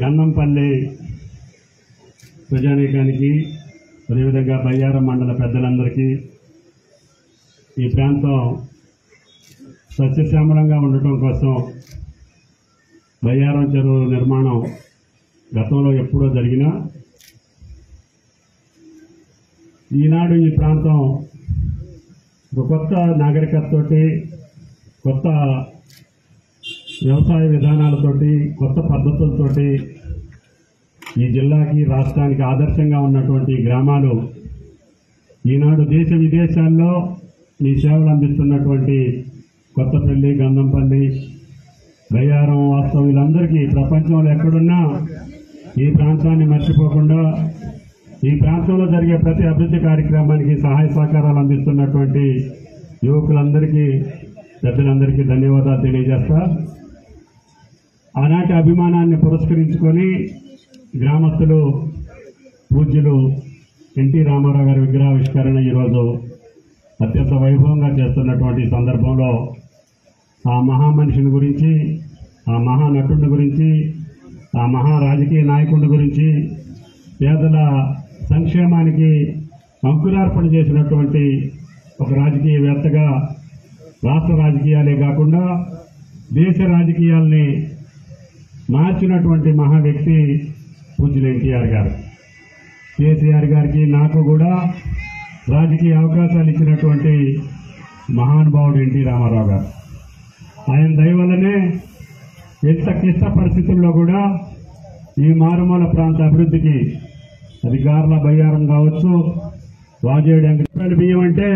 గంధంపల్లి ప్రజానీకానికి అదేవిధంగా బయ్యారం మండల పెద్దలందరికీ ఈ ప్రాంతం సస్యశ్యామలంగా ఉండటం కోసం బయ్యారం చెరువు నిర్మాణం గతంలో ఎప్పుడో జరిగినా ఈనాడు ఈ ప్రాంతం ఒక కొత్త నాగరికతతోటి కొత్త వ్యవసాయ విధానాలతోటి కొత్త పద్ధతులతోటి ఈ జిల్లాకి రాష్ట్రానికి ఆదర్శంగా ఉన్నటువంటి గ్రామాలు ఈనాడు దేశ విదేశాల్లో ఈ సేవలు అందిస్తున్నటువంటి కొత్తపల్లి గంధంపల్లి బయ్యారం వాస్తవం వీళ్ళందరికీ ప్రపంచంలో ఎక్కడున్నా ఈ ప్రాంతాన్ని మర్చిపోకుండా ఈ ప్రాంతంలో జరిగే ప్రతి అభివృద్ధి కార్యక్రమానికి సహాయ సహకారాలు అందిస్తున్నటువంటి యువకులందరికీ పెద్దలందరికీ ధన్యవాదాలు తెలియజేస్తా ఆనాటి అభిమానాన్ని పురస్కరించుకొని గ్రామస్తులు పూజ్యులు ఎన్టీ రామారావు గారి విగ్రహావిష్కరణ ఈరోజు అత్యంత వైభవంగా చేస్తున్నటువంటి సందర్భంలో ఆ మహామనిషిని గురించి ఆ మహానటుడి గురించి ఆ మహా రాజకీయ నాయకుడి గురించి పేదల సంక్షేమానికి అంకురార్పణ చేసినటువంటి ఒక రాజకీయవేత్తగా రాష్ట్ర రాజకీయాలే కాకుండా దేశ రాజకీయాల్ని మార్చినటువంటి మహా వ్యక్తి పూజ్యులు ఎన్టీఆర్ గారు కేసీఆర్ గారికి నాకు కూడా రాజకీయ అవకాశాలు ఇచ్చినటువంటి మహానుభావుడు ఎన్టీ రామారావు గారు ఆయన దయ వల్లనే ఎంత క్లిష్ట పరిస్థితుల్లో కూడా ఈ మారుమూల ప్రాంత అభివృద్ధికి అధికారుల బయ్యారం కావచ్చు వాజేడు రూపాయల బియ్యం అంటే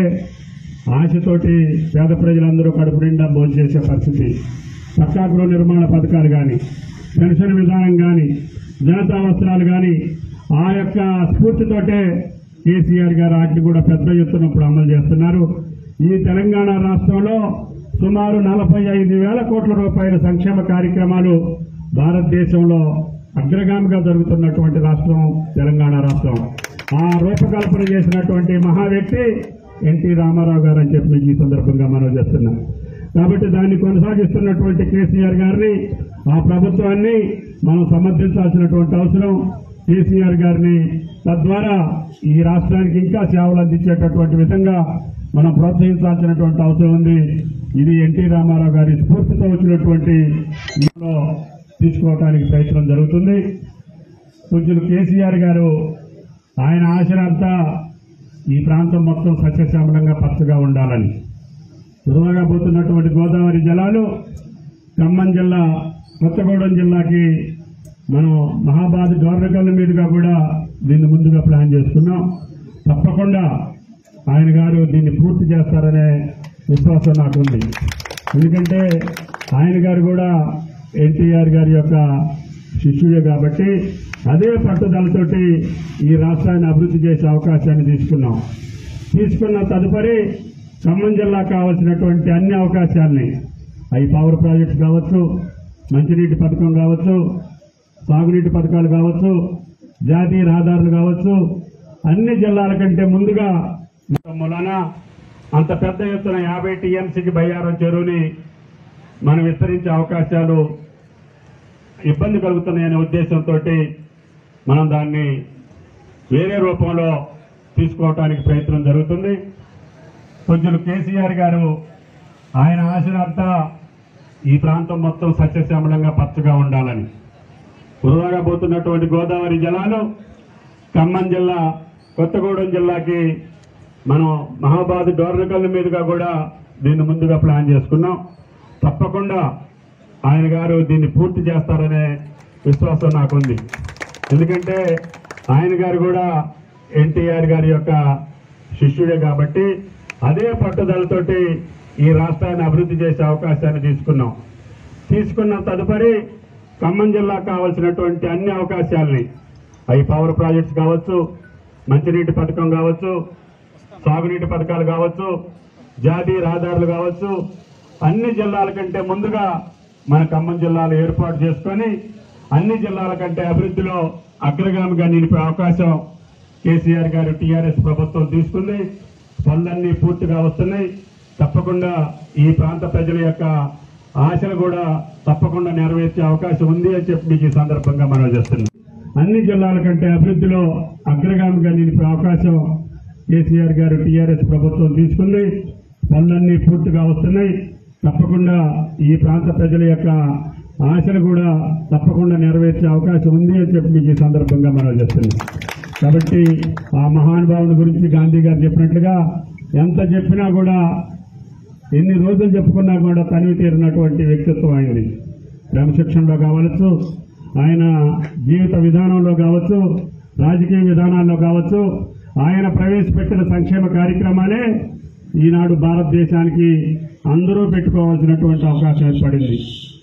ఆశతోటి పేద ప్రజలందరూ కడుపు నిండా భోంచేసే పరిస్థితి పక్కా గృహ నిర్మాణ పథకాలు కానీ పెన్షన్ విధానం కానీ జనతా వస్త్రాలు కానీ ఆ యొక్క స్ఫూర్తితోటే కేసీఆర్ గారు వాటిని కూడా పెద్ద ఎత్తున ఇప్పుడు అమలు చేస్తున్నారు ఈ తెలంగాణ రాష్ట్రంలో సుమారు నలభై ఐదు వేల కోట్ల రూపాయల సంక్షేమ కార్యక్రమాలు భారతదేశంలో అగ్రగామిగా జరుగుతున్నటువంటి రాష్ట్రం తెలంగాణ రాష్ట్రం ఆ రూపకల్పన చేసినటువంటి మహా వ్యక్తి ఎన్టీ రామారావు గారు అని చెప్పి మీకు ఈ సందర్భంగా మనం చేస్తున్నాం కాబట్టి దాన్ని కొనసాగిస్తున్నటువంటి కేసీఆర్ గారిని ఆ ప్రభుత్వాన్ని మనం సమర్థించాల్సినటువంటి అవసరం కేసీఆర్ గారిని తద్వారా ఈ రాష్ట్రానికి ఇంకా సేవలు అందించేటటువంటి విధంగా మనం ప్రోత్సహించాల్సినటువంటి అవసరం ఉంది ఇది ఎన్టీ రామారావు గారి స్ఫూర్తితో వచ్చినటువంటి ఇందులో తీసుకోవడానికి ప్రయత్నం జరుగుతుంది పూజ్యులు కేసీఆర్ గారు ఆయన ఆశనంతా ఈ ప్రాంతం మొత్తం సస్యశ్యామలంగా పచ్చగా ఉండాలని వృధాగా పోతున్నటువంటి గోదావరి జలాలు ఖమ్మం జిల్లా కొత్తగూడెం జిల్లాకి మనం మహాబాద్ గవర్నకల్ మీదుగా కూడా దీన్ని ముందుగా ప్లాన్ చేసుకున్నాం తప్పకుండా ఆయన గారు దీన్ని పూర్తి చేస్తారనే విశ్వాసం నాకుంది ఎందుకంటే ఆయన గారు కూడా ఎన్టీఆర్ గారి యొక్క శిష్యుడే కాబట్టి అదే పట్టుదలతోటి ఈ రాష్ట్రాన్ని అభివృద్ధి చేసే అవకాశాన్ని తీసుకున్నాం తీసుకున్న తదుపరి ఖమ్మం జిల్లా కావాల్సినటువంటి అన్ని అవకాశాలని అవి పవర్ ప్రాజెక్ట్స్ కావచ్చు మంచినీటి పథకం కావచ్చు సాగునీటి పథకాలు కావచ్చు జాతీయ రహదారులు కావచ్చు అన్ని జిల్లాల కంటే ముందుగా మూలాన అంత పెద్ద ఎత్తున యాభై టీఎంసీకి బయ్యారం చెరువుని మనం విస్తరించే అవకాశాలు ఇబ్బంది కలుగుతున్నాయనే ఉద్దేశంతో మనం దాన్ని వేరే రూపంలో తీసుకోవటానికి ప్రయత్నం జరుగుతుంది పూజ్యులు కేసీఆర్ గారు ఆయన ఆశనంతా ఈ ప్రాంతం మొత్తం సస్యశ్యామలంగా పచ్చగా ఉండాలని వృధాగా పోతున్నటువంటి గోదావరి జలాలు ఖమ్మం జిల్లా కొత్తగూడెం జిల్లాకి మనం మహాబాద్ డోర్నకల్ మీదుగా కూడా దీన్ని ముందుగా ప్లాన్ చేసుకున్నాం తప్పకుండా ఆయన గారు దీన్ని పూర్తి చేస్తారనే విశ్వాసం నాకుంది ఎందుకంటే ఆయన గారు కూడా ఎన్టీఆర్ గారి యొక్క శిష్యుడే కాబట్టి అదే పట్టుదలతోటి ఈ రాష్ట్రాన్ని అభివృద్ధి చేసే అవకాశాన్ని తీసుకున్నాం తీసుకున్న తదుపరి ఖమ్మం జిల్లా కావాల్సినటువంటి అన్ని అవకాశాలని అవి పవర్ ప్రాజెక్ట్స్ కావచ్చు మంచినీటి పథకం కావచ్చు సాగునీటి పథకాలు కావచ్చు జాతీయ రహదారులు కావచ్చు అన్ని జిల్లాల కంటే ముందుగా మన ఖమ్మం జిల్లాలో ఏర్పాటు చేసుకొని అన్ని జిల్లాల కంటే అభివృద్ధిలో అగ్రగామిగా నిలిపే అవకాశం కేసీఆర్ గారు టీఆర్ఎస్ ప్రభుత్వం తీసుకుంది పనులన్నీ పూర్తిగా వస్తున్నాయి తప్పకుండా ఈ ప్రాంత ప్రజల యొక్క ఆశలు కూడా తప్పకుండా నెరవేర్చే అవకాశం ఉంది అని చెప్పి మీకు ఈ సందర్భంగా మనం చేస్తున్నాం అన్ని జిల్లాల కంటే అభివృద్ధిలో అగ్రగామిగా నిలిపే అవకాశం కేసీఆర్ గారు టీఆర్ఎస్ ప్రభుత్వం తీసుకుంది పనులన్నీ పూర్తిగా వస్తున్నాయి తప్పకుండా ఈ ప్రాంత ప్రజల యొక్క ఆశలు కూడా తప్పకుండా నెరవేర్చే అవకాశం ఉంది అని చెప్పి మీకు ఈ సందర్భంగా మనం చేస్తున్నాం కాబట్టి ఆ మహానుభావుని గురించి గాంధీ గారు చెప్పినట్లుగా ఎంత చెప్పినా కూడా ఎన్ని రోజులు చెప్పుకున్నా కూడా తనివి తీరినటువంటి వ్యక్తిత్వం ఆయనది క్రమశిక్షణలో కావచ్చు ఆయన జీవిత విధానంలో కావచ్చు రాజకీయ విధానాల్లో కావచ్చు ఆయన ప్రవేశపెట్టిన సంక్షేమ కార్యక్రమాలే ఈనాడు భారతదేశానికి అందరూ పెట్టుకోవాల్సినటువంటి అవకాశం ఏర్పడింది